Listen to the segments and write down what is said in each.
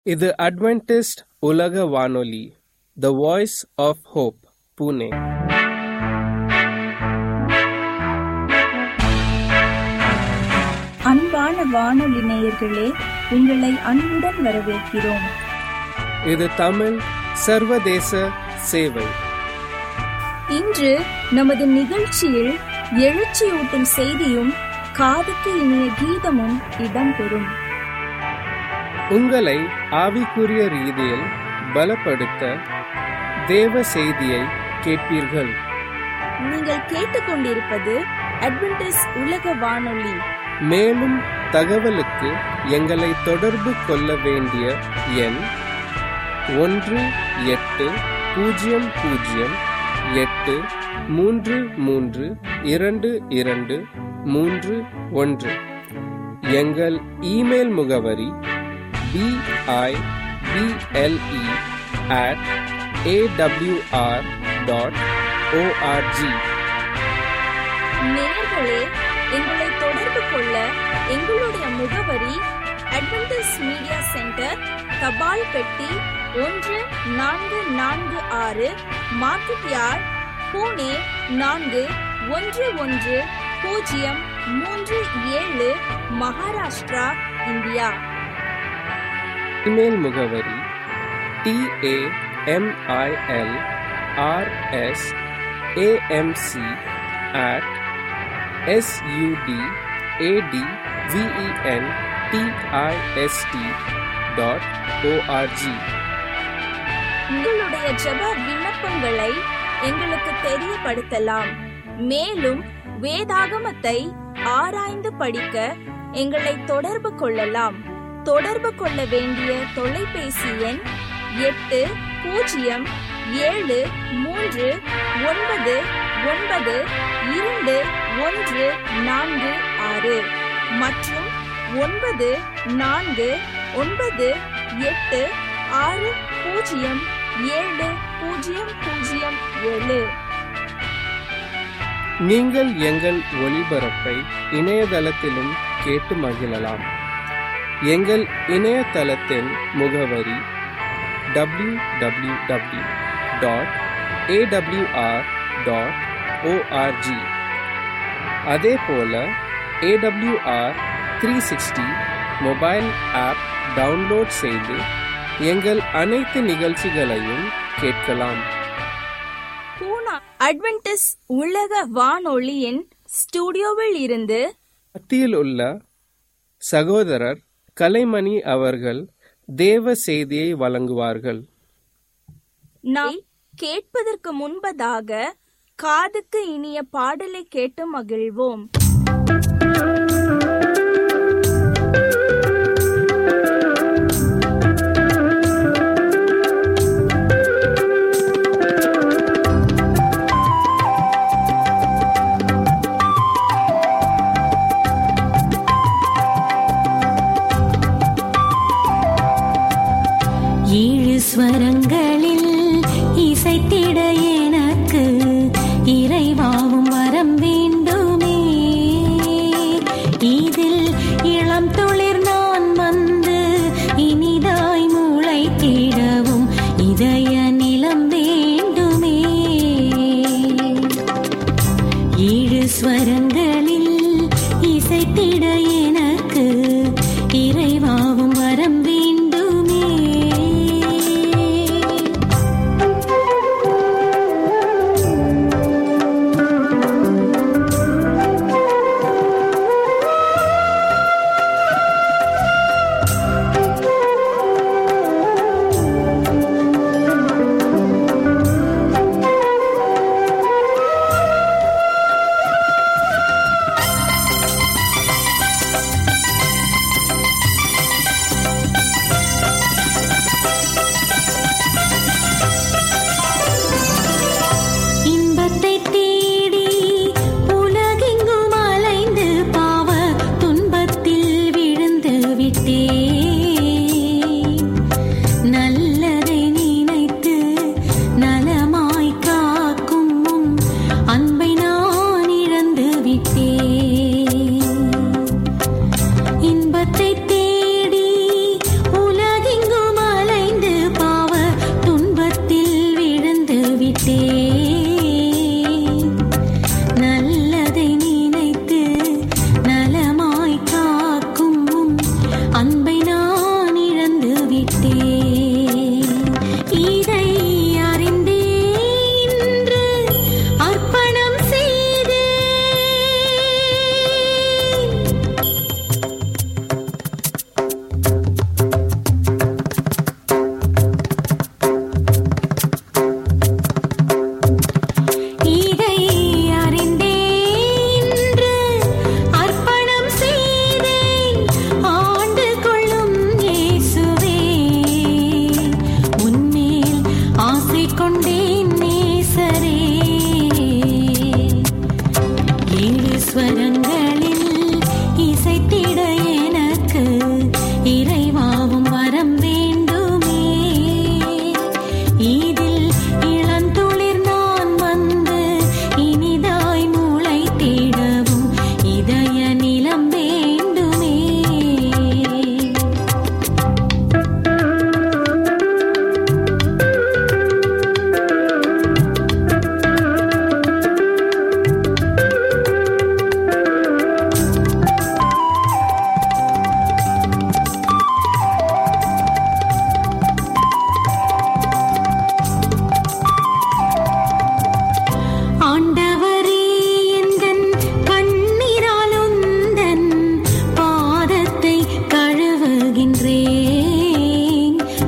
இது அட்வென்டிஸ்ட் உலக வானொலி the voice of hope Pune அன்பான வானொலி நேயர்களே உங்களை அன்புடன் வரவேற்கிறோம் இது தமிழ் சர்வதேச சேவை இன்று நமது நிகழ்ச்சியில் எழுச்சியூட்டும் செய்தியும் காதுக்கு இனிய கீதமும் இடம்பெறும் உங்களை ஆவிக்குரிய ரீதியில் பலப்படுத்த தேவ செய்தியை கேட்பீர்கள் நீங்கள் கேட்டுக்கொண்டிருப்பது அட்வென்டிஸ் உலக வானொலி மேலும் தகவலுக்கு எங்களை தொடர்பு கொள்ள வேண்டிய எண் ஒன்று எட்டு பூஜ்ஜியம் பூஜ்ஜியம் எட்டு மூன்று மூன்று இரண்டு இரண்டு மூன்று ஒன்று எங்கள் இமெயில் முகவரி P I B L E at A W R dot O R G நேயர்களே எங்களை தொடர்பு கொள்ள எங்களுடைய முகவரி அட்வென்டிஸ் மீடியா சென்டர் தபால் பெட்டி ஒன்று நான்கு நான்கு ஆறு மார்க்கெட் யார்ட் பூனே நான்கு ஒன்று ஒன்று பூஜ்ஜியம் மூன்று ஏழு மகாராஷ்டிரா இந்தியா இமெயில் முகவரி T A M I L R S A M C at S U D A T V E N D I S T dot O R G உங்களுடைய ஜெப விண்ணப்பங்களை எங்களுக்கு தெரியப்படுத்தலாம் மேலும் வேதாகமத்தை ஆராய்ந்து படிக்க எங்களை தொடர்பு கொள்ளலாம் தொடர்பு கொள்ள வேண்டிய தொலைபேசி எண் எட்டு பூஜ்ஜியம் ஏழு மூன்று ஒன்பது ஒன்பது இரண்டு ஒன்று நான்கு ஆறு மற்றும் ஒன்பது நான்கு ஒன்பது எட்டு ஆறு பூஜ்ஜியம் ஏழு பூஜ்ஜியம் பூஜ்ஜியம் ஏழு நீங்கள் எங்கள் ஒளிபரப்பை இணையதளத்திலும் கேட்டு மகிழலாம் எங்கள் இணையதளத்தின் முகவரி W W W dot A W R dot O R G அதே போல A W R three sixty mobile app download செய்து எங்கள் அனைத்து நிகழ்ச்சிகளையும் கேட்கலாம் பூனா அட்வென்டிஸ் உலக வானொலியின் ஸ்டுடியோவில் இருந்து மத்தியில் உள்ள சகோதரர் கலைமணி அவர்கள் தேவ செய்தியை வழங்குவார்கள் நாம் கேட்பதற்கு முன்பதாக காதுக்கு இனிய பாடலை கேட்டு மகிழ்வோம் ஏழு ஸ்வரங்களில் இசைத்திட எனக்கு இறைவாவும் வரம் வேண்டுமே இதில் இளம் துளிர் நான் வந்து இனிதாய் முளைத்திடவும் இதய நிலம் வேண்டுமே ஏழு ஸ்வரங்களில் இசைத்திட எனக்கு இறைவாவும் வரம் வேண்டுமே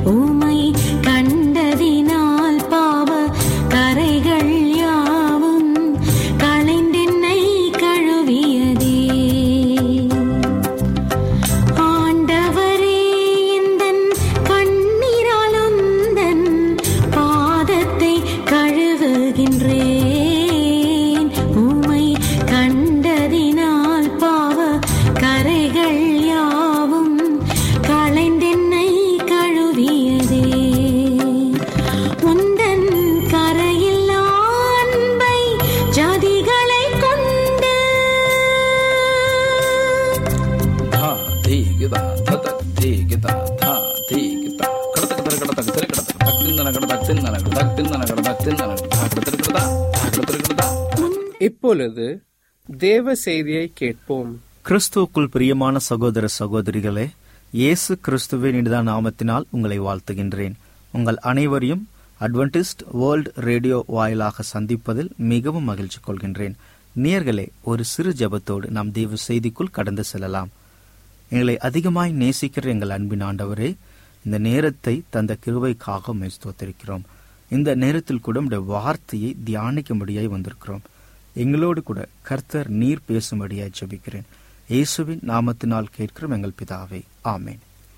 உமை கண்டதினால் பாவ கரைகள் யாவும் களைந்தென்னை கழுவியதே ஆண்டவரே எந்தன் கண்ணீராலுந்தன் பாதத்தை கழுவுகின்றேன் உமை கண்டதினால் பாவ கரைகள் யாவும் களைந்தென்னை கழுவியதே உந்தன் கரையில்லா அன்பை ஜாதிகளை கொண்டு धा धी गिदा धत धी गिदा धा धी गिदा கடதक தர கடதक தர கடதक தக் திந்தன கடதக் திந்தன கடதக் திந்தன கடதக் திந்தன கடதக் தர கடதா கடதக் தர கடதா இப்பொழுது தேவ செய்தியை கேட்போம் கிறிஸ்துவுக்குள் பிரியமான சகோதர சகோதரிகளே இயேசு கிறிஸ்துவின் இனிதா நாமத்தினால் உங்களை வாழ்த்துகின்றேன் உங்கள் அனைவரையும் அட்வென்டிஸ்ட் வேர்ல்ட் ரேடியோ வாயிலாக சந்திப்பதில் மிகவும் மகிழ்ச்சி கொள்கின்றேன் நேர்களே ஒரு சிறு ஜெபத்தோடு நாம் தேவ செய்திக்குள் கடந்து செல்லலாம் எங்களை அதிகமாய் நேசிக்கிற எங்கள் அன்பின் ஆண்டவரே இந்த நேரத்தை தந்த கிருபைக்காக உம்மை ஸ்தோத்திரிக்கிறோம் இந்த நேரத்தில் கூட உடைய வார்த்தையை தியானிக்கும்படியாய் வந்திருக்கிறோம் எங்களோடு கூட கர்த்தர் நீர் பேசும்படியாய் ஜெபிக்கிறேன் இயேசுவின் நாமத்தினால் கேட்கிறோம் எங்கள் பிதாவே ஆமேன்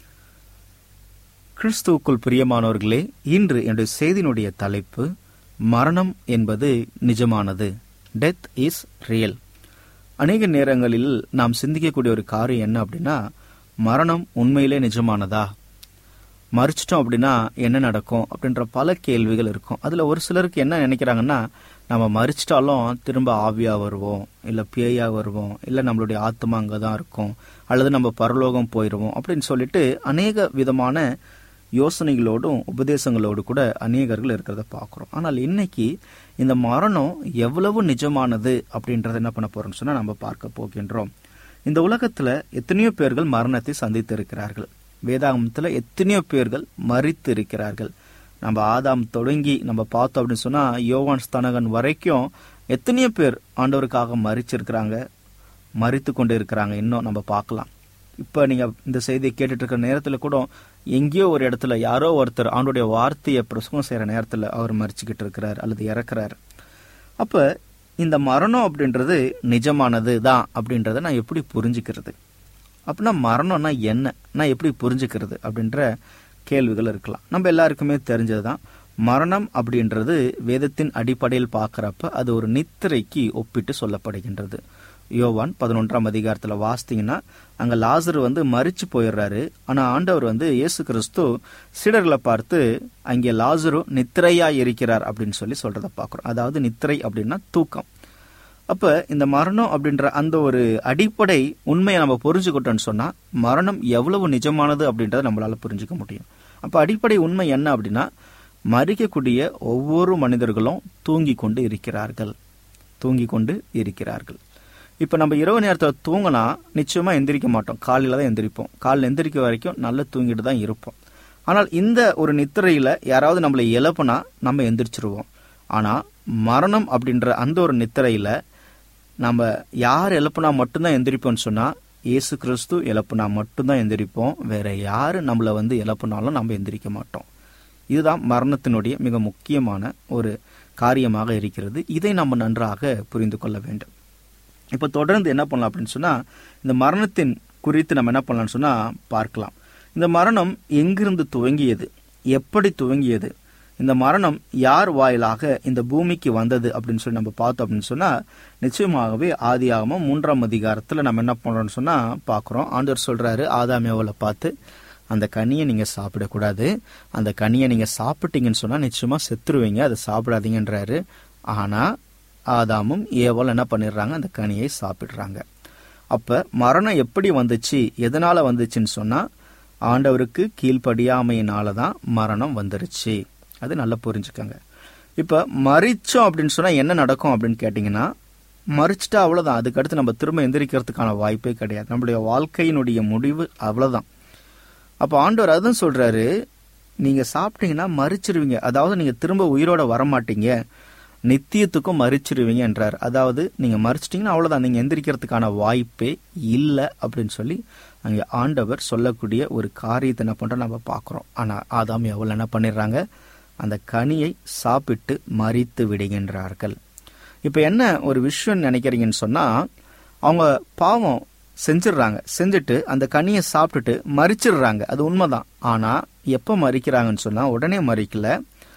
கிறிஸ்துவுக்குள் பிரியமானவர்களே இன்று என்னுடைய செய்தியினுடைய தலைப்பு மரணம் என்பது நிஜமானது டெத் இஸ் ரியல் அநேக நேரங்களில் நாம் சிந்திக்கக்கூடிய ஒரு காரியம் என்ன அப்படின்னா மரணம் உண்மையிலே நிஜமானதா மறிச்சிட்டோம் அப்படின்னா என்ன நடக்கும் அப்படின்ற பல கேள்விகள் இருக்கும் அதுல ஒரு சிலருக்கு என்ன நினைக்கிறாங்கன்னா நம்ம மறிச்சிட்டாலும் திரும்ப ஆவியா வருவோம் இல்ல பேயா வருவோம் இல்ல நம்மளுடைய ஆத்மா அங்க தான் இருக்கும் அல்லது நம்ம பரலோகம் போயிடுவோம் அப்படின்னு சொல்லிட்டு அநேக விதமான யோசனைகளோடும் உபதேசங்களோடு கூட அநேகர்கள் இருக்கிறத பார்க்குறோம் ஆனால் இன்னைக்கு இந்த மரணம் எவ்வளவு நிஜமானது அப்படின்றத என்ன பண்ண போறோம்னு சொன்னா நம்ம பார்க்க போகின்றோம் இந்த உலகத்துல எத்தனையோ பேர்கள் மரணத்தை சந்தித்து இருக்கிறார்கள் வேதாகமத்துல எத்தனையோ பேர்கள் மறித்து இருக்கிறார்கள் நம்ம ஆதாம் தொடங்கி நம்ம பார்த்தோம் அப்படின்னு சொன்னா யோவான் ஸ்தனகன் வரைக்கும் எத்தனையோ பேர் ஆண்டவருக்காக மறிச்சிருக்கிறாங்க மறித்து கொண்டு இருக்கிறாங்க இன்னும் நம்ம பார்க்கலாம் இப்ப நீங்க இந்த செய்தியை கேட்டுட்டு இருக்கிற நேரத்துல கூட எங்கேயோ ஒரு இடத்துல யாரோ ஒருத்தர் ஆண்டுடைய வார்த்தையை பிரசவம் செய்யற நேரத்துல அவர் மறிச்சுக்கிட்டு இருக்கிறார் அல்லது இறக்குறார் அப்ப இந்த மரணம் அப்படின்றது நிஜமானது தான் அப்படின்றத நான் எப்படி புரிஞ்சுக்கிறது அப்படின்னா மரணம்னா என்ன நான் எப்படி புரிஞ்சுக்கிறது அப்படின்ற கேள்விகள் இருக்கலாம் நம்ம எல்லாருக்குமே தெரிஞ்சதுதான் மரணம் அப்படின்றது வேதத்தின் அடிப்படையில் பார்க்கறப்ப அது ஒரு நித்திரைக்கு ஒப்பிட்டு சொல்லப்படுகின்றது யோவான் பதினொன்றாம் அதிகாரத்துல வாசித்தீங்கன்னா அங்க லாசர் வந்து மறிச்சு போயிடுறாரு ஆனா ஆண்டவர் வந்து இயேசு கிறிஸ்து சீடர்களை பார்த்து அங்கே லாசரு நித்திரையா இருக்கிறார் அப்படின்னு சொல்லி சொல்றத பார்க்கிறோம் அதாவது நித்திரை அப்படின்னா தூக்கம் அப்ப இந்த மரணம் அப்படின்ற அந்த ஒரு அடிப்படை உண்மையை நம்ம புரிஞ்சுக்கிட்டோம்னு சொன்னா மரணம் எவ்வளவு நிஜமானது அப்படின்றத நம்மளால புரிஞ்சுக்க முடியும் அப்ப அடிப்படை உண்மை என்ன அப்படின்னா மறிக்கக்கூடிய ஒவ்வொரு மனிதர்களும் தூங்கி கொண்டு இருக்கிறார்கள் தூங்கி கொண்டு இருக்கிறார்கள் இப்ப நம்ம இரவு நேரத்தில் தூங்கினா நிச்சயமா எந்திரிக்க மாட்டோம் காலையில தான் எந்திரிப்போம் காலையில் எந்திரிக்க வரைக்கும் நல்லா தூங்கிட்டு தான் இருப்போம் ஆனால் இந்த ஒரு நித்திரையில யாராவது நம்மளை இழப்புனா நம்ம எந்திரிச்சிருவோம் ஆனா மரணம் அப்படின்ற அந்த ஒரு நித்திரையில நம்ம யார் எழுப்புனா மட்டும்தான் எந்திரிப்போம்னு சொன்னா இயேசு கிறிஸ்து எழுப்புனா மட்டும்தான் எந்திரிப்போம் வேற யாரு நம்மள வந்து எழுப்புனாலும் நம்ம எந்திரிக்க மாட்டோம் இதுதான் மரணத்தினுடைய மிக முக்கியமான ஒரு காரியமாக இருக்கிறது இதை நம்ம நன்றாக புரிந்து கொள்ள வேண்டும் இப்ப தொடர்ந்து என்ன பண்ணலாம் அப்படின்னு சொன்னா இந்த மரணத்தின் குறித்து நம்ம என்ன பண்ணலாம்னு சொன்னா பார்க்கலாம் இந்த மரணம் எங்கிருந்து துவங்கியது எப்படி துவங்கியது இந்த மரணம் யார் வாயிலாக இந்த பூமிக்கு வந்தது அப்படின்னு சொல்லி நம்ம பார்த்தோம் அப்படின்னு சொன்னா நிச்சயமாகவே ஆதியாகமம் மூன்றாம் அதிகாரத்துல நம்ம என்ன பண்றோம்னு சொன்னா பாக்குறோம் ஆண்டவர் சொல்றாரு ஆதாமேவலை பார்த்து அந்த கனியை நீங்க சாப்பிடக்கூடாது அந்த கனியை நீங்க சாப்பிட்டீங்கன்னு சொன்னா நிச்சயமா செத்துருவீங்க அதை சாப்பிடாதீங்கன்றாரு ஆனா ஆதாமும் ஏவல் என்ன பண்ணிடுறாங்க அந்த கனியை சாப்பிடுறாங்க அப்ப மரணம் எப்படி வந்துச்சு எதனால வந்துச்சுன்னு சொன்னா ஆண்டவருக்கு கீழ்ப்படியாமையினால தான் மரணம் வந்துருச்சு அது நல்லா புரிஞ்சுக்கங்க இப்ப மறிச்சோம் அப்படின்னு சொன்னா என்ன நடக்கும் அப்படின்னு கேட்டீங்கன்னா மறிச்சிட்டா அவ்வளவுதான் அதுக்கடுத்து நம்ம திரும்ப எந்திரிக்கிறதுக்கான வாய்ப்பே கிடையாது நம்மளுடைய வாழ்க்கையினுடைய முடிவு அவ்வளவுதான் அப்ப ஆண்டவர் அதுவும் சொல்றாரு நீங்க சாப்பிட்டீங்கன்னா மறிச்சிருவீங்க அதாவது நீங்க திரும்ப உயிரோட வரமாட்டீங்க நித்தியத்துக்கும் மறிச்சிருவீங்க என்றார் அதாவது நீங்க மறிச்சிட்டீங்கன்னா அவ்வளவுதான் நீங்க எந்திரிக்கிறதுக்கான வாய்ப்பே இல்லை அப்படின்னு சொல்லி அங்கே ஆண்டவர் சொல்லக்கூடிய ஒரு காரியத்தை என்ன பண்ற நம்ம பார்க்குறோம் ஆனால் ஆதாம் எவ்வளோ என்ன பண்ணிடுறாங்க அந்த கனியை சாப்பிட்டு மறித்து விடுகின்றார்கள் இப்போ என்ன ஒரு விஷயம் நினைக்கிறீங்கன்னு சொன்னால் அவங்க பாவம் செஞ்சிடுறாங்க செஞ்சுட்டு அந்த கனியை சாப்பிட்டுட்டு மறிச்சிடுறாங்க அது உண்மைதான் ஆனால் எப்போ மறிக்கிறாங்கன்னு சொன்னால் உடனே மறிக்கல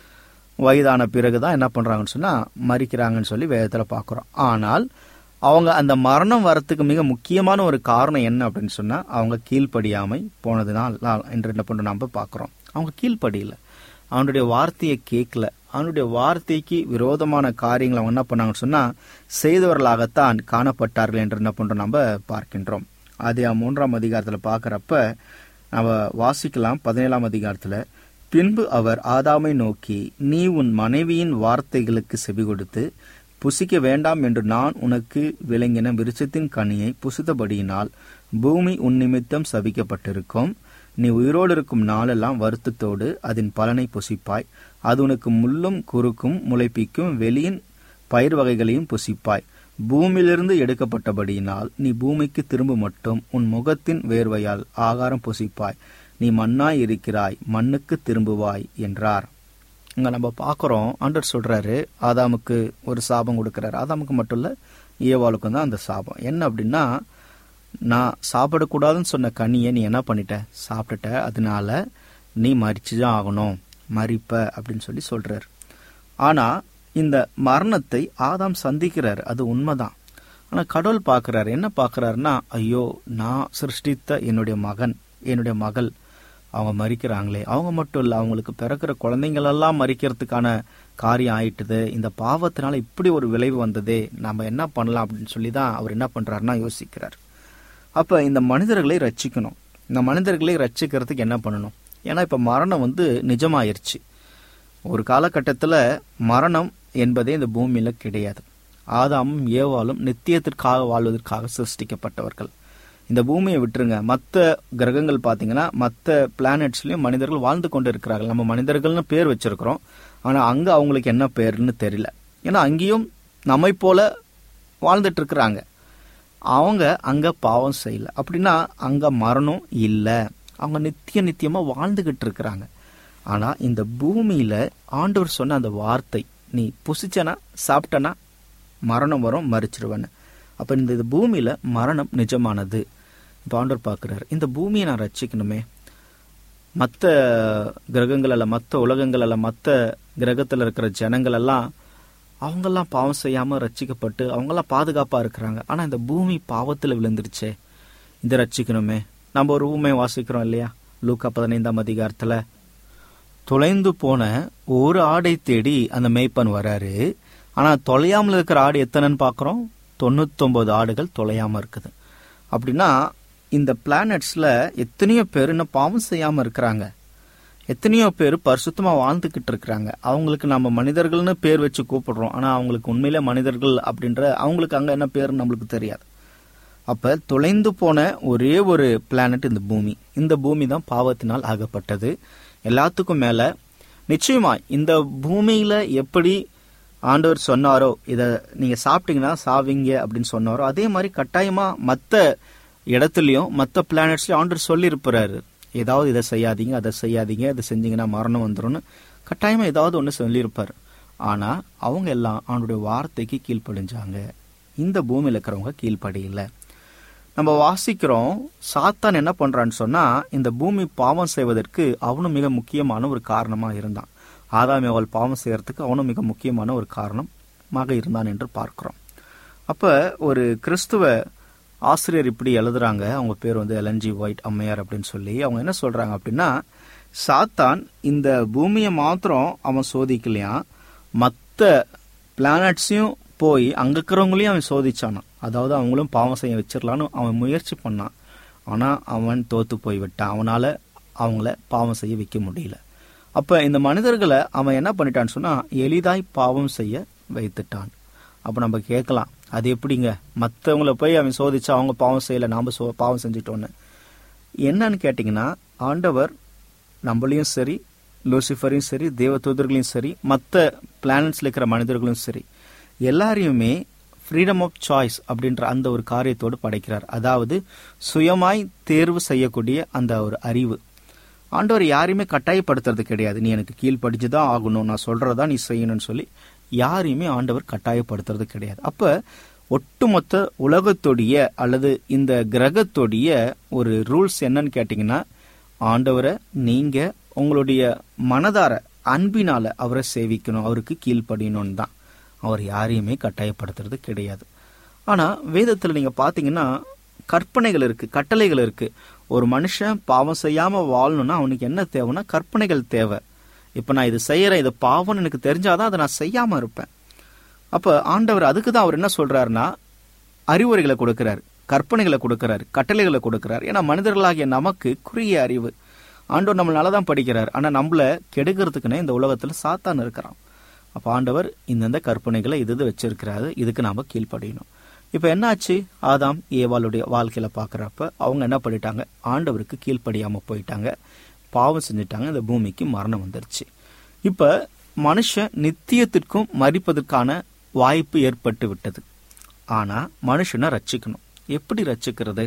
வயதான பிறகு தான் என்ன பண்ணுறாங்கன்னு சொன்னால் மறிக்கிறாங்கன்னு சொல்லி வேதத்தில் பார்க்குறோம் ஆனால் அவங்க அந்த மரணம் வரத்துக்கு மிக முக்கியமான ஒரு காரணம் என்ன அப்படின்னு சொன்னால் அவங்க கீழ்ப்படியாமை போனதுனால் என்று என்ன பண்ணுறோம் நம்ம பார்க்குறோம் அவங்க கீழ்ப்படியில அவனுடைய வார்த்தையை கேட்கல அவனுடைய வார்த்தைக்கு விரோதமான காரியங்களை அவங்க என்ன பண்ணாங்கன்னு சொன்னால் செய்தவர்களாகத்தான் காணப்பட்டார்கள் என்று என்ன பண்ணுறோம் நம்ம பார்க்கின்றோம் அதே மூன்றாம் அதிகாரத்தில் பார்க்குறப்ப நம்ம வாசிக்கலாம் பதினேழாம் அதிகாரத்தில் பின்பு அவர் ஆதாமை நோக்கி நீ உன் மனைவியின் வார்த்தைகளுக்கு செவி கொடுத்து புசிக்க வேண்டாம் என்று நான் உனக்கு விளங்கின விருட்சத்தின் கனியை புசித்தபடியினால் பூமி உன் நிமித்தம் சபிக்கப்பட்டிருக்கும் நீ உயிரோடு இருக்கும் நாளெல்லாம் வருத்தத்தோடு அதன் பலனை புசிப்பாய் அது உனக்கு முள்ளும் குறுக்கும் முளைப்பிக்கும் வெளியின் பயிர் வகைகளையும் புசிப்பாய் பூமியிலிருந்து எடுக்கப்பட்டபடியினால் நீ பூமிக்கு திரும்ப மட்டும் உன் முகத்தின் வேர்வையால் ஆகாரம் புசிப்பாய் நீ மண்ணாய் இருக்கிறாய் மண்ணுக்கு திரும்புவாய் என்றார் இங்க நம்ம பார்க்குறோம் ஆண்டர் சொல்றாரு ஆதாமுக்கு ஒரு சாபம் கொடுக்கிறாரு ஆதாமுக்கு மட்டும் இல்ல ஏவாளுக்கும் தான் அந்த சாபம் என்ன அப்படின்னா நான் சாப்பிடக்கூடாதுன்னு சொன்ன கனியை நீ என்ன பண்ணிட்ட சாப்பிட்டுட்ட அதனால நீ மறிச்சுதான் ஆகணும் மறிப்ப அப்படின்னு சொல்லி சொல்றாரு ஆனா இந்த மரணத்தை ஆதாம் சந்திக்கிறாரு அது உண்மைதான் ஆனா கடவுள் பார்க்கறாரு என்ன பார்க்கறாருன்னா ஐயோ நான் சிருஷ்டித்த என்னுடைய மகன் என்னுடைய மகள் அவங்க மறிக்கிறாங்களே அவங்க மட்டும் இல்லை அவங்களுக்கு பிறக்கிற குழந்தைங்களெல்லாம் மறிக்கிறதுக்கான காரியம் ஆயிட்டுது இந்த பாவத்தினால இப்படி ஒரு விளைவு வந்ததே நம்ம என்ன பண்ணலாம் அப்படின்னு சொல்லி தான் அவர் என்ன பண்றாருன்னா யோசிக்கிறார் அப்ப இந்த மனிதர்களை ரட்சிக்கணும் இந்த மனிதர்களை ரட்சிக்கிறதுக்கு என்ன பண்ணணும் ஏன்னா இப்ப மரணம் வந்து நிஜமாயிருச்சு ஒரு காலகட்டத்துல மரணம் என்பதே இந்த பூமியில கிடையாது ஆதாமும் ஏவாலும் நித்தியத்திற்காக வாழ்வதற்காக சிருஷ்டிக்கப்பட்டவர்கள் இந்த பூமியை விட்டுருங்க மற்ற கிரகங்கள் பார்த்தீங்கன்னா மற்ற பிளானட்ஸ்லயும் மனிதர்கள் வாழ்ந்து கொண்டு இருக்கிறார்கள் நம்ம மனிதர்கள்னு பேர் வச்சிருக்கிறோம் ஆனா அங்க அவங்களுக்கு என்ன பேர்னு தெரியல ஏன்னா அங்கேயும் நம்மை போல வாழ்ந்துட்டு இருக்கிறாங்க அவங்க அங்க பாவம் செய்யல அப்படின்னா அங்க மரணம் இல்லை அவங்க நித்திய நித்தியமா வாழ்ந்துகிட்டு இருக்கிறாங்க ஆனா இந்த பூமியில ஆண்டவர் சொன்ன அந்த வார்த்தை நீ புசிச்சனா சாப்பிட்டனா மரணம் வரும் மறிச்சிருவேன்னு அப்ப இந்த இது பூமியில மரணம் நிஜமானது இப்ப ஆண்டவர் பார்க்கிறார் இந்த பூமியை நான் ரட்சிக்கணுமே மற்ற கிரகங்கள் அல்ல மற்ற உலகங்கள் அல்ல மற்ற கிரகத்துல இருக்கிற ஜனங்கள் எல்லாம் அவங்கெல்லாம் பாவம் செய்யாம ரட்சிக்கப்பட்டு அவங்கெல்லாம் பாதுகாப்பா இருக்கிறாங்க ஆனா இந்த பூமி பாவத்துல விழுந்துருச்சே இதை ரட்சிக்கணுமே நம்ம ஒரு ஊமை வாசிக்கிறோம் இல்லையா லூக்கா பதினைந்தாம் அதிகாரத்துல தொலைந்து போன ஒரு ஆடை தேடி அந்த மேய்ப்பன் வராரு ஆனா தொலையாமல் இருக்கிற ஆடு எத்தனைன்னு பாக்குறோம் தொண்ணூத்தொன்பது ஆடுகள் தொலையாம இருக்குது அப்படின்னா இந்த பிளானட்ஸ்ல எத்தனையோ பேர் இன்னும் பாவம் செய்யாம இருக்கிறாங்க எத்தனையோ பேர் பரிசுத்தமா வாழ்ந்துகிட்டு இருக்கிறாங்க அவங்களுக்கு நம்ம மனிதர்கள்னு பேர் வச்சு கூப்பிடுறோம் ஆனா அவங்களுக்கு உண்மையிலே மனிதர்கள் அப்படின்ற அவங்களுக்கு அங்க என்ன பேர் நம்மளுக்கு தெரியாது அப்ப தொலைந்து போன ஒரே ஒரு பிளானட் இந்த பூமி இந்த பூமி தான் பாவத்தினால் ஆகப்பட்டது எல்லாத்துக்கும் மேல நிச்சயமா இந்த பூமியில எப்படி ஆண்டவர் சொன்னாரோ இத நீங்க சாப்பிட்டீங்கன்னா சாவிங்க அப்படின்னு சொன்னாரோ அதே மாதிரி கட்டாயமா மத்த இடத்துலயும் மத்த பிளானட்ஸ்லயும் ஆண்டவர் சொல்லி இருப்பாரு ஏதாவது இதை செய்யாதீங்க அதை செய்யாதீங்க இதை செஞ்சீங்கன்னா மரணம் வந்துரும்னு கட்டாயமா ஏதாவது ஒன்று சொல்லியிருப்பாரு ஆனா அவங்க எல்லாம் அவனுடைய வார்த்தைக்கு கீழ்ப்படிஞ்சாங்க இந்த பூமியில இருக்கிறவங்க கீழ்ப்படியில நம்ம வாசிக்கிறோம் சாத்தான் என்ன பண்றான்னு சொன்னா இந்த பூமி பாவம் செய்வதற்கு அவனும் மிக முக்கியமான ஒரு காரணமா இருந்தான் ஆதாம் அவள் பாவம் செய்யறதுக்கு அவனும் மிக முக்கியமான ஒரு காரணமாக இருந்தான் என்று பார்க்கிறோம் அப்ப ஒரு கிறிஸ்துவ ஆசிரியர் இப்படி எழுதுறாங்க அவங்க பேர் வந்து எல்என்ஜி ஒயிட் அம்மையார் அப்படின்னு சொல்லி அவங்க என்ன சொல்றாங்க அப்படின்னா சாத்தான் இந்த பூமியை மாத்திரம் அவன் சோதிக்கலையா மற்ற பிளானட்ஸையும் போய் அங்க இருக்கிறவங்களையும் அவன் சோதிச்சானான் அதாவது அவங்களும் பாவம் செய்ய வச்சிடலான்னு அவன் முயற்சி பண்ணான் ஆனா அவன் தோத்து போய் விட்டான் அவனால அவங்கள பாவம் செய்ய வைக்க முடியல அப்ப இந்த மனிதர்களை அவன் என்ன பண்ணிட்டான்னு சொன்னா எளிதாய் பாவம் செய்ய வைத்துட்டான் அப்ப நம்ம கேட்கலாம் அது எப்படிங்க மற்றவங்கள போய் அவன் சோதிச்சா அவங்க பாவம் செய்யல நாம சோ பாவம் செஞ்சிட்டோன்னு என்னன்னு கேட்டிங்கன்னா ஆண்டவர் நம்மளையும் சரி லூசிஃபரையும் சரி தேவதூதர்களையும் சரி மற்ற பிளானட்ஸ்ல இருக்கிற மனிதர்களும் சரி எல்லாரையுமே ஃப்ரீடம் ஆஃப் சாய்ஸ் அப்படின்ற அந்த ஒரு காரியத்தோடு படைக்கிறார் அதாவது சுயமாய் தேர்வு செய்யக்கூடிய அந்த ஒரு அறிவு ஆண்டவர் யாரையுமே கட்டாயப்படுத்துறது கிடையாது நீ எனக்கு கீழ் படிச்சுதான் ஆகணும் நான் சொல்றதா நீ செய்யணும்னு சொல்லி யாரையுமே ஆண்டவர் கட்டாயப்படுத்துறது கிடையாது அப்ப ஒட்டுமொத்த உலகத்துடைய அல்லது இந்த கிரகத்துடைய ஒரு ரூல்ஸ் என்னன்னு கேட்டீங்கன்னா ஆண்டவரை நீங்க உங்களுடைய மனதார அன்பினால அவரை சேவிக்கணும் அவருக்கு கீழ்ப்படியணும்னு தான் அவர் யாரையுமே கட்டாயப்படுத்துறது கிடையாது ஆனா வேதத்துல நீங்க பாத்தீங்கன்னா கற்பனைகள் இருக்கு கட்டளைகள் இருக்கு ஒரு மனுஷன் பாவம் செய்யாம வாழணும்னா அவனுக்கு என்ன தேவைன்னா கற்பனைகள் தேவை இப்ப நான் இது செய்யறேன் இது பாவம்னு எனக்கு தெரிஞ்சாதான் அதை நான் செய்யாம இருப்பேன் அப்ப ஆண்டவர் அதுக்கு தான் அவர் என்ன சொல்றாருன்னா அறிவுரைகளை கொடுக்கிறார் கற்பனைகளை கொடுக்கிறார் கட்டளைகளை கொடுக்கிறார் ஏன்னா மனிதர்களாகிய நமக்கு குறுகிய அறிவு ஆண்டவர் நம்ம நல்லா தான் படிக்கிறார் ஆனா நம்மள கெடுக்கிறதுக்குன்னே இந்த உலகத்துல சாத்தான் இருக்கிறான் அப்ப ஆண்டவர் இந்தந்த கற்பனைகளை இது இது வச்சிருக்கிறாரு இதுக்கு நாம கீழ்ப்படியணும் இப்ப என்னாச்சு ஆதாம் ஏவாளுடைய வாழ்க்கையில பாக்குறப்ப அவங்க என்ன பண்ணிட்டாங்க ஆண்டவருக்கு கீழ்ப்படியாம போயிட்டாங்க பாவம் செஞ்சுட்டாங்க இந்த பூமிக்கு மரணம் வந்துருச்சு இப்ப மனுஷன் நித்தியத்திற்கும் மறிப்பதற்கான வாய்ப்பு ஏற்பட்டு விட்டது ஆனா மனுஷனை ரட்சிக்கணும் எப்படி ரட்சிக்கிறது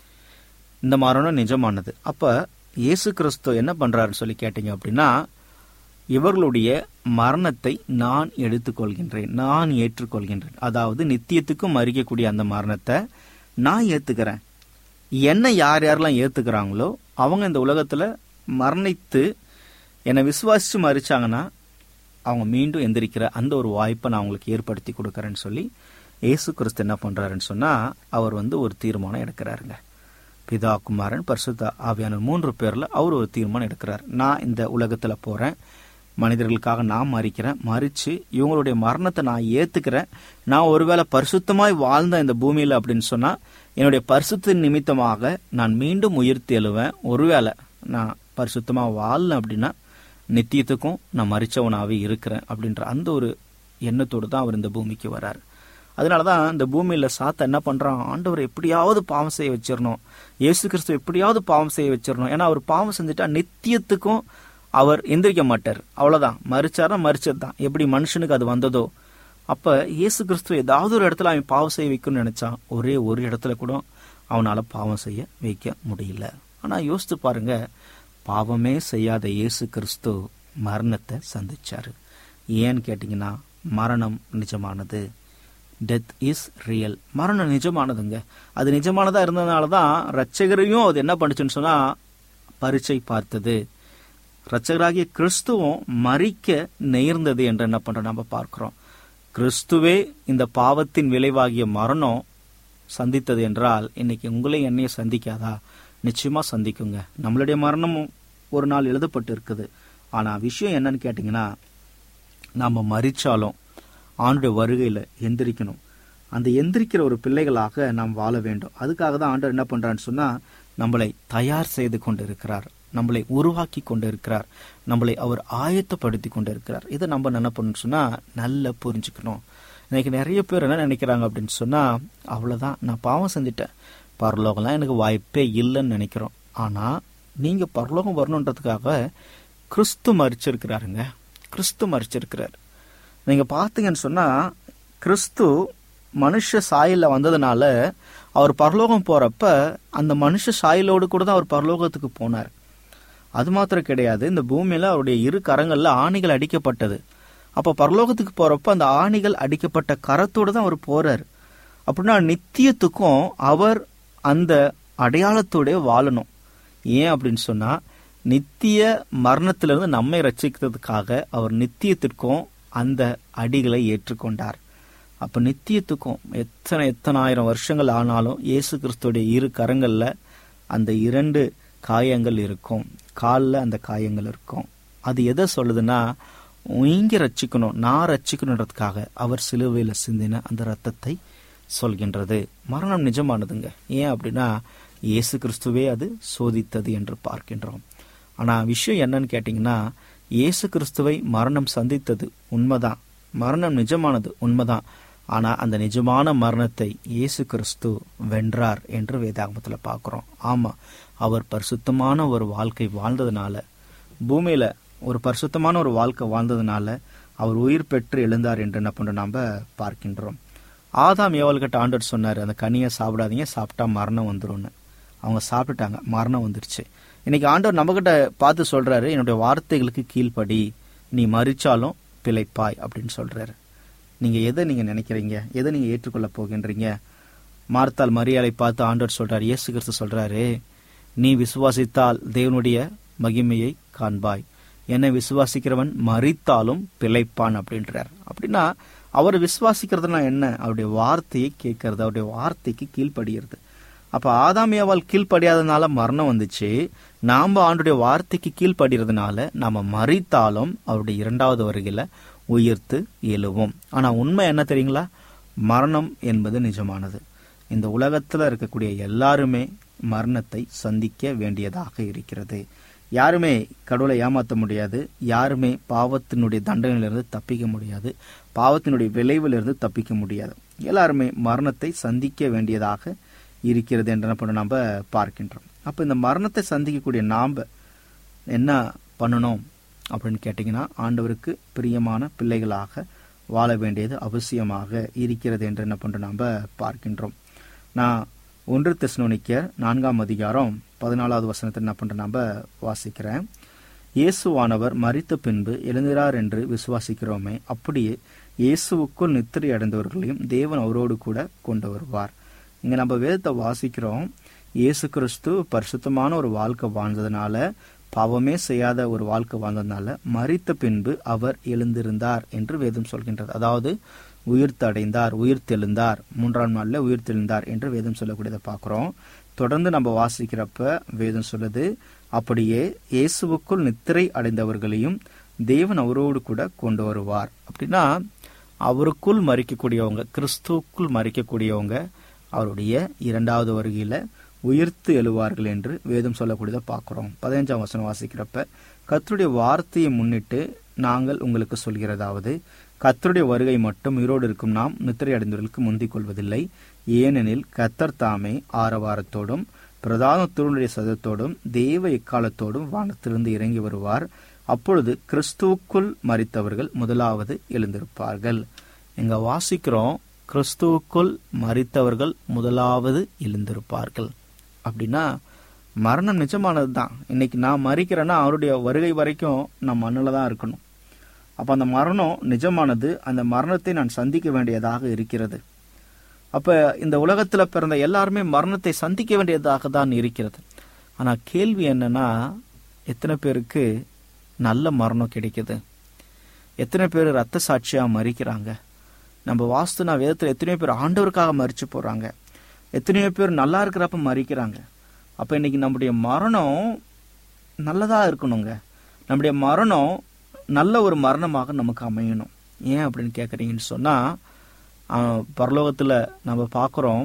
இந்த மரணம் நிஜமானது அப்ப இயேசு கிறிஸ்து என்ன பண்றாருன்னு சொல்லி கேட்டீங்க அப்படின்னா இவர்களுடைய மரணத்தை நான் எடுத்துக்கொள்கின்றேன் நான் ஏற்றுக்கொள்கின்றேன் அதாவது நித்தியத்துக்கும் மறிக்கக்கூடிய அந்த மரணத்தை நான் ஏத்துக்கிறேன் என்ன யார் யாரெல்லாம் ஏத்துக்கிறாங்களோ அவங்க இந்த உலகத்துல மரணித்து என்னை விசுவாசிச்சு மறிச்சாங்கன்னா அவங்க மீண்டும் எந்திரிக்கிற அந்த ஒரு வாய்ப்பை நான் அவங்களுக்கு ஏற்படுத்தி கொடுக்கறேன்னு சொல்லி இயேசு கிறிஸ்து என்ன பண்றாருன்னு சொன்னா அவர் வந்து ஒரு தீர்மானம் எடுக்கிறாருங்க பிதா குமாரன் பரிசுத்த ஆவியான மூன்று பேர்ல அவர் ஒரு தீர்மானம் எடுக்கிறார் நான் இந்த உலகத்துல போறேன் மனிதர்களுக்காக நான் மறிக்கிறேன் மறிச்சு இவங்களுடைய மரணத்தை நான் ஏத்துக்கிறேன் நான் ஒருவேளை பரிசுத்தமாய் வாழ்ந்த இந்த பூமியில அப்படின்னு சொன்னா என்னுடைய பரிசுத்தின் நிமித்தமாக நான் மீண்டும் உயிர்த்து எழுவேன் ஒருவேளை நான் பரிசுத்தமா வாழல அப்படின்னா நித்தியத்துக்கும் நான் மறிச்சவனாவே இருக்கிறேன் அப்படின்ற அந்த ஒரு எண்ணத்தோடு தான் அவர் இந்த பூமிக்கு வராரு அதனாலதான் இந்த பூமியில சாத்த என்ன பண்றான் ஆண்டவர் எப்படியாவது பாவம் செய்ய வச்சிடணும் இயேசு கிறிஸ்து எப்படியாவது பாவம் செய்ய வச்சிடணும் ஏன்னா அவர் பாவம் செஞ்சுட்டா நித்தியத்துக்கும் அவர் எந்திரிக்க மாட்டார் அவ்வளவுதான் மறிச்சாரா மறிச்சது தான் எப்படி மனுஷனுக்கு அது வந்ததோ அப்ப இயேசு கிறிஸ்து ஏதாவது ஒரு இடத்துல அவன் பாவம் செய்ய வைக்கணும்னு நினைச்சான் ஒரே ஒரு இடத்துல கூட அவனால பாவம் செய்ய வைக்க முடியல ஆனா யோசித்து பாருங்க பாவமே செய்யாத இயேசு கிறிஸ்து மரணத்தை சந்திச்சாரு ஏன்னு கேட்டீங்கன்னா மரணம் நிஜமானது டெத் இஸ் ரியல் மரணம் நிஜமானதுங்க அது நிஜமானதா இருந்ததுனால தான் ரட்சகரையும் அது என்ன பண்ணுச்சுன்னு சொன்னா பரீட்சை பார்த்தது ரட்சகராகிய கிறிஸ்துவும் மறிக்க நேர்ந்தது என்று என்ன பண்ற நம்ம பார்க்கிறோம் கிறிஸ்துவே இந்த பாவத்தின் விளைவாகிய மரணம் சந்தித்தது என்றால் இன்னைக்கு உங்களை என்னைய சந்திக்காதா நிச்சயமா சந்திக்குங்க நம்மளுடைய மரணமும் ஒரு நாள் எழுதப்பட்டு இருக்குது ஆனா விஷயம் என்னன்னு கேட்டீங்கன்னா நாம மறிச்சாலும் ஆண்டுடைய வருகையில எந்திரிக்கணும் அந்த எந்திரிக்கிற ஒரு பிள்ளைகளாக நாம் வாழ வேண்டும் அதுக்காக தான் ஆண்டவர் என்ன பண்றான்னு சொன்னா நம்மளை தயார் செய்து கொண்டு இருக்கிறார் நம்மளை உருவாக்கி கொண்டு இருக்கிறார் நம்மளை அவர் ஆயத்தப்படுத்தி கொண்டு இருக்கிறார் இதை நம்ம என்ன பண்ணணும் சொன்னா நல்லா புரிஞ்சுக்கணும் இன்னைக்கு நிறைய பேர் என்ன நினைக்கிறாங்க அப்படின்னு சொன்னா அவ்வளவுதான் நான் பாவம் செஞ்சுட்டேன் பரலோகம்லாம் எனக்கு வாய்ப்பே இல்லைன்னு நினைக்கிறோம் ஆனா நீங்க பரலோகம் வரணுன்றதுக்காக கிறிஸ்து மறிச்சிருக்கிறாருங்க கிறிஸ்து மறிச்சிருக்கிறார் நீங்க பாத்தீங்கன்னு சொன்னா கிறிஸ்து மனுஷ சாயல்ல வந்ததுனால அவர் பரலோகம் போறப்ப அந்த மனுஷ சாயலோடு கூட தான் அவர் பரலோகத்துக்கு போனார் அது மாத்திரம் கிடையாது இந்த பூமியில அவருடைய இரு கரங்கள்ல ஆணிகள் அடிக்கப்பட்டது அப்ப பரலோகத்துக்கு போறப்ப அந்த ஆணிகள் அடிக்கப்பட்ட கரத்தோடு தான் அவர் போறார் அப்படின்னா நித்தியத்துக்கும் அவர் அந்த அடையாளத்தோட வாழணும் ஏன் அப்படின்னு சொன்னா நித்திய மரணத்திலிருந்து நம்மை ரட்சிக்கிறதுக்காக அவர் நித்தியத்திற்கும் அந்த அடிகளை ஏற்றுக்கொண்டார் அப்ப நித்தியத்துக்கும் எத்தனை எத்தனை ஆயிரம் வருஷங்கள் ஆனாலும் இயேசு கிறிஸ்துடைய இரு கரங்கள்ல அந்த இரண்டு காயங்கள் இருக்கும் காலில் அந்த காயங்கள் இருக்கும் அது எதை சொல்லுதுன்னா நீங்க ரட்சிக்கணும் நான் ரட்சிக்கணுன்றதுக்காக அவர் சிலுவையில சிந்தின அந்த ரத்தத்தை சொல்கின்றது மரணம் நிஜமானதுங்க ஏன் அப்படின்னா இயேசு கிறிஸ்துவே அது சோதித்தது என்று பார்க்கின்றோம் ஆனா விஷயம் என்னன்னு கேட்டீங்கன்னா இயேசு கிறிஸ்துவை மரணம் சந்தித்தது உண்மைதான் மரணம் நிஜமானது உண்மைதான் ஆனா அந்த நிஜமான மரணத்தை இயேசு கிறிஸ்து வென்றார் என்று வேதாகமத்துல பார்க்கிறோம் ஆமா அவர் பரிசுத்தமான ஒரு வாழ்க்கை வாழ்ந்ததுனால பூமியில ஒரு பரிசுத்தமான ஒரு வாழ்க்கை வாழ்ந்ததுனால அவர் உயிர் பெற்று எழுந்தார் என்று என்ன பண்றோம் நாம பார்க்கின்றோம் ஆதாம் ஏவல்கிட்ட ஆண்டவர் சொன்னார் அந்த கனியை சாப்பிடாதீங்க சாப்பிட்டா மரணம் வந்துரும்னு அவங்க சாப்பிட்டுட்டாங்க மரணம் வந்துருச்சு இன்னைக்கு ஆண்டவர் நம்மகிட்ட பார்த்து சொல்றாரு என்னுடைய வார்த்தைகளுக்கு கீழ்ப்படி நீ மறிச்சாலும் பிழைப்பாய் அப்படின்னு சொல்றாரு நீங்க எதை நீங்க நினைக்கிறீங்க எதை நீங்க ஏற்றுக்கொள்ள போகின்றீங்க மார்த்தால் மரியாதை பார்த்து ஆண்டவர் சொல்றாரு இயேசு கிறிஸ்து சொல்றாரு நீ விசுவாசித்தால் தேவனுடைய மகிமையை காண்பாய் என்னை விசுவாசிக்கிறவன் மறித்தாலும் பிழைப்பான் அப்படின்றார் அப்படின்னா அவர் விசுவாசிக்கிறதுனா என்ன அவருடைய வார்த்தையை கேட்கறது அவருடைய வார்த்தைக்கு கீழ்ப்படுகிறது அப்ப ஆதாமியாவால் கீழ்ப்படியாதனால மரணம் வந்துச்சு நாம ஆண்டுடைய வார்த்தைக்கு கீழ்ப்படுறதுனால நாம மறித்தாலும் அவருடைய இரண்டாவது வருகையில உயிர்த்து எழுவோம் ஆனா உண்மை என்ன தெரியுங்களா மரணம் என்பது நிஜமானது இந்த உலகத்துல இருக்கக்கூடிய எல்லாருமே மரணத்தை சந்திக்க வேண்டியதாக இருக்கிறது யாருமே கடவுளை ஏமாற்ற முடியாது யாருமே பாவத்தினுடைய தண்டனையிலிருந்து தப்பிக்க முடியாது பாவத்தினுடைய விளைவிலிருந்து தப்பிக்க முடியாது எல்லாருமே மரணத்தை சந்திக்க வேண்டியதாக இருக்கிறது என்று என்ன பண்ண நம்ம பார்க்கின்றோம் அப்போ இந்த மரணத்தை சந்திக்கக்கூடிய நாம் என்ன பண்ணணும் அப்படின்னு கேட்டிங்கன்னா ஆண்டவருக்கு பிரியமான பிள்ளைகளாக வாழ வேண்டியது அவசியமாக இருக்கிறது என்று என்ன பண்ணுறோம் நாம் பார்க்கின்றோம் நான் ஒன்று தெஸ்னோனிக்கர் நான்காம் அதிகாரம் பதினாலாவது வசனத்தை என்ன பண்ணுறேன் நம்ம வாசிக்கிறேன் இயேசுவானவர் மரித்த பின்பு எழுந்திரார் என்று விசுவாசிக்கிறோமே அப்படியே இயேசுவுக்குள் நித்திரை அடைந்தவர்களையும் தேவன் அவரோடு கூட கொண்டு வருவார் இங்க நம்ம வேதத்தை வாசிக்கிறோம் இயேசு கிறிஸ்து பரிசுத்தமான ஒரு வாழ்க்கை வாழ்ந்ததுனால பாவமே செய்யாத ஒரு வாழ்க்கை வாழ்ந்ததுனால மரித்த பின்பு அவர் எழுந்திருந்தார் என்று வேதம் சொல்கின்றது அதாவது உயிர்த்தடைந்தார் உயிர்த்தெழுந்தார் மூன்றாம் நாள்ல உயிர்த்தெழுந்தார் என்று வேதம் சொல்லக்கூடியதை பார்க்கிறோம் தொடர்ந்து நம்ம வாசிக்கிறப்ப வேதம் சொல்லுது அப்படியே இயேசுவுக்குள் நித்திரை அடைந்தவர்களையும் தேவன் அவரோடு கூட கொண்டு வருவார் அப்படின்னா அவருக்குள் மறிக்கக்கூடியவங்க கிறிஸ்துவுக்குள் மறிக்கக்கூடியவங்க அவருடைய இரண்டாவது வருகையில உயிர்த்து எழுவார்கள் என்று வேதம் சொல்லக்கூடியதை பார்க்கிறோம் பதினஞ்சாம் வசனம் வாசிக்கிறப்ப கர்த்தருடைய வார்த்தையை முன்னிட்டு நாங்கள் உங்களுக்கு சொல்கிறதாவது கர்த்தருடைய வருகை மட்டும் உயிரோடு இருக்கும் நாம் நித்திரை அடைந்தவர்களுக்கு முந்திக் கொள்வதில்லை ஏனெனில் கத்தர் தாமே ஆரவாரத்தோடும் பிரதான திருடைய சதத்தோடும் தேவ எக்காலத்தோடும் வானத்திலிருந்து இறங்கி வருவார் அப்பொழுது கிறிஸ்துவுக்குள் மறித்தவர்கள் முதலாவது எழுந்திருப்பார்கள் எங்க வாசிக்கிறோம் கிறிஸ்துவுக்குள் மறித்தவர்கள் முதலாவது எழுந்திருப்பார்கள் அப்படின்னா மரணம் நிஜமானது தான் இன்னைக்கு நான் மறிக்கிறேன்னா அவருடைய வருகை வரைக்கும் நான் மண்ணில் தான் இருக்கணும் அப்போ அந்த மரணம் நிஜமானது அந்த மரணத்தை நான் சந்திக்க வேண்டியதாக இருக்கிறது அப்ப இந்த உலகத்துல பிறந்த எல்லாருமே மரணத்தை சந்திக்க வேண்டியதாக தான் இருக்கிறது ஆனா கேள்வி என்னன்னா எத்தனை பேருக்கு நல்ல மரணம் கிடைக்குது எத்தனை பேர் ரத்த சாட்சியா மறிக்கிறாங்க நம்ம வாஸ்து நான் வேதத்துல எத்தனையோ பேர் ஆண்டவருக்காக மறிச்சு போறாங்க எத்தனையோ பேர் நல்லா இருக்கிறப்ப மறிக்கிறாங்க அப்ப இன்னைக்கு நம்முடைய மரணம் நல்லதா இருக்கணுங்க நம்முடைய மரணம் நல்ல ஒரு மரணமாக நமக்கு அமையணும் ஏன் அப்படின்னு கேட்குறீங்கன்னு சொன்னா ஆஹ், பரலோகத்துல நம்ம பார்க்குறோம்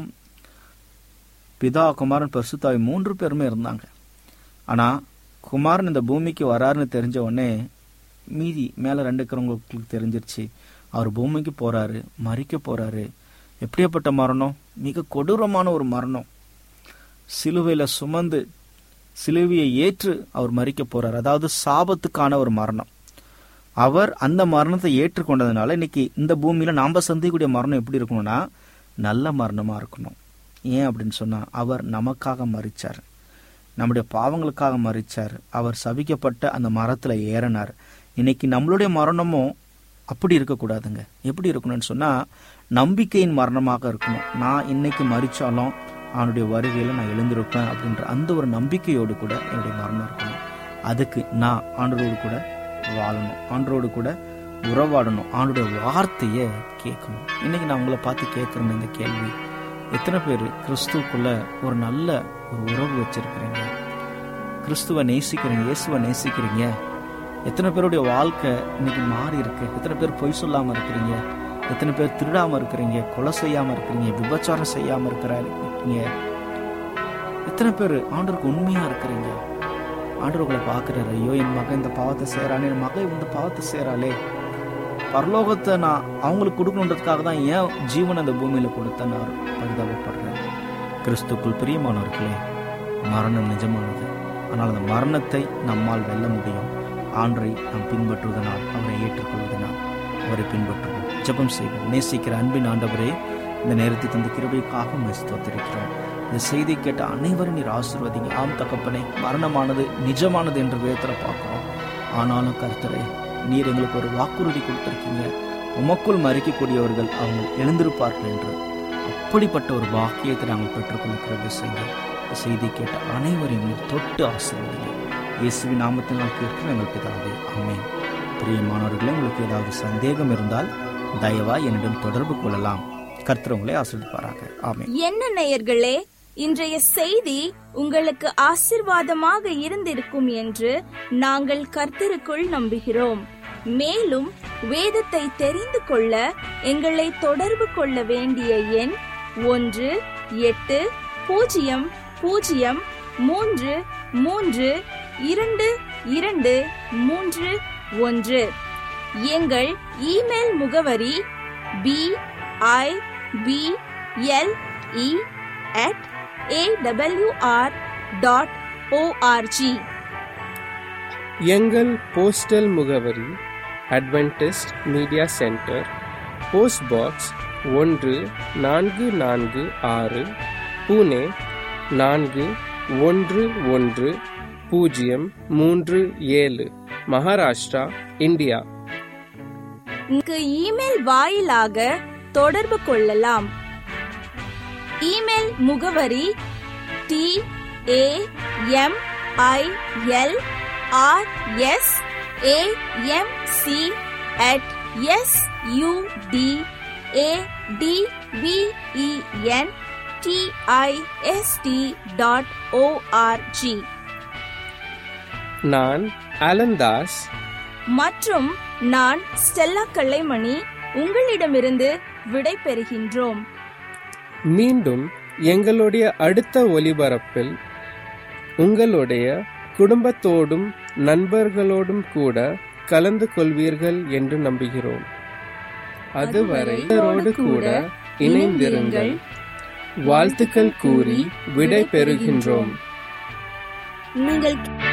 பிதா குமாரன் பரிசுத்தாவி மூன்று பேருமே இருந்தாங்க ஆனா குமாரன் இந்த பூமிக்கு வராருன்னு தெரிஞ்ச உடனே மீதி மேல ரெண்டு இருக்கிறவங்களுக்கு தெரிஞ்சிருச்சு அவர் பூமிக்கு போறாரு மறிக்க போறாரு எப்படியாப்பட்ட மரணம் மிக கொடூரமான ஒரு மரணம் சிலுவையில சுமந்து சிலுவையை ஏற்று அவர் மறிக்க போறார் அதாவது சாபத்துக்கான ஒரு மரணம் அவர் அந்த மரணத்தை ஏற்றுக்கொண்டதுனால இன்னைக்கு இந்த பூமியில நாம சந்திக்கக்கூடிய மரணம் எப்படி இருக்கணும்னா நல்ல மரணமா இருக்கணும் ஏன் அப்படின்னு சொன்னா அவர் நமக்காக மறிச்சார் நம்முடைய பாவங்களுக்காக மறிச்சார் அவர் சபிக்கப்பட்ட அந்த மரத்துல ஏறினார் இன்னைக்கு நம்மளுடைய மரணமும் அப்படி இருக்கக்கூடாதுங்க எப்படி இருக்கணும்னு சொன்னா நம்பிக்கையின் மரணமாக இருக்கணும் நான் இன்னைக்கு மறிச்சாலும் அவனுடைய வருகையில நான் எழுந்திருப்பேன் அப்படின்ற அந்த ஒரு நம்பிக்கையோடு கூட என்னுடைய மரணம் இருக்கணும் அதுக்கு நான் ஆண்டரோடு கூட வாழணும் ஆண்டரோடு கூட உறவாடணும் ஆண்டுடைய வார்த்தையை கேட்கணும் இன்னைக்கு நான் உங்களை பார்த்து கேட்குறேன் இந்த கேள்வி எத்தனை பேர் கிறிஸ்துவுக்குள்ள ஒரு நல்ல ஒரு உறவு வச்சிருக்கிறீங்க கிறிஸ்துவை நேசிக்கிறீங்க இயேசுவை நேசிக்கிறீங்க எத்தனை பேருடைய வாழ்க்கை இன்னைக்கு மாறி இருக்கு எத்தனை பேர் பொய் சொல்லாம இருக்கிறீங்க எத்தனை பேர் திருடாம இருக்கிறீங்க கொலை செய்யாம இருக்கிறீங்க விபச்சாரம் செய்யாம இருக்கிறீங்க எத்தனை பேர் ஆண்டருக்கு உண்மையா இருக்கிறீங்க ஆண்டவர் உங்களை பார்க்குறாரு ஐயோ என் மகன் இந்த பாவத்தை செய்கிறானே என் மகன் இந்த பாவத்தை செய்கிறாளே பரலோகத்தை நான் அவங்களுக்கு கொடுக்கணுன்றதுக்காக தான் ஏன் ஜீவன் அந்த பூமியில் கொடுத்த நான் பரிதாபப்படுறேன் கிறிஸ்துக்குள் பிரியமானவர்களே மரணம் நிஜமானது ஆனால் அந்த மரணத்தை நம்மால் வெல்ல முடியும் ஆண்டரை நாம் பின்பற்றுவதனால் அவரை ஏற்றுக்கொள்வதனால் அவரை பின்பற்றுவோம் ஜெபம் செய்வோம் நேசிக்கிற அன்பின் ஆண்டவரே இந்த நேரத்தை தந்த கிருபைக்காக உம்மை ஸ்தோத்திரிக்கிறோம் இந்த செய்தி கேட்ட அனைவரும் நீர் ஆசீர்வதிங்க ஆம் தகப்பனே மரணமானது நிஜமானது என்று வேதத்தில் பார்க்கிறோம் ஆனாலும் கர்த்தரே நீர் எங்களுக்கு ஒரு வாக்குறுதி கொடுத்திருக்கீங்க உமக்குள் மறிக்கக்கூடியவர்கள் அவங்க எழுந்திருப்பார்கள் என்று அப்படிப்பட்ட ஒரு பாக்கியத்தை நாங்கள் பெற்றுக்கொள்ள கிருபை செய்யுங்க இந்த செய்தி கேட்ட அனைவரையும் நீர் தொட்டு ஆசீர்வதிங்க இயேசுவின் நாமத்தில் நான் கேட்கிறோம் எங்கள் பிதாவே ஆமென் பிரியமானவர்களே உங்களுக்கு ஏதாவது சந்தேகம் இருந்தால் தயவாய் என்னிடம் தொடர்பு கொள்ளலாம் கர்த்தர் உங்களை ஆசீர்வதிப்பாராக ஆமென் என்ன நேயர்களே இன்றைய செய்தி உங்களுக்கு ஆசிர்வாதமாக இருந்திருக்கும் என்று நாங்கள் கர்த்தருக்குள் நம்புகிறோம் மேலும் வேதத்தை தெரிந்து கொள்ள எங்களை தொடர்பு கொள்ள வேண்டிய எண் ஒன்று எட்டு பூஜ்ஜியம் பூஜ்ஜியம் மூன்று மூன்று இரண்டு இரண்டு மூன்று ஒன்று எங்கள் இமெயில் முகவரி P I B L E at A W R dot O R G எங்கள் போஸ்டல் முகவரி Adventist media centre post box ஒன்று நான்கு நான்கு ஆறு புனே நான்கு ஒன்று ஒன்று பூஜ்ஜியம் மூன்று ஏழு மகாராஷ்டிரா இந்தியா இங்கு இமெயில் வாயிலாக தொடர்பு கொள்ளலாம் இமெயில் முகவரி T A M I L R S A M C at S U D A T V E N D I S T dot O R G நான் அலந்தாஸ் மற்றும் நான் ஸ்டெல்லா கல்லைமணி உங்களிடமிருந்து விடை பெறுகின்றோம் மீண்டும் எங்களுடைய அடுத்த ஒலிபரப்பில் உங்களுடைய குடும்பத்தோடும் நண்பர்களோடும் கூட கலந்து கொள்வீர்கள் என்று நம்புகிறோம் அதுவரை இவரோடு கூட இணைந்திருங்கள் வாழ்த்துக்கள் கூறி விடை பெறுகின்றோம் நீங்கள்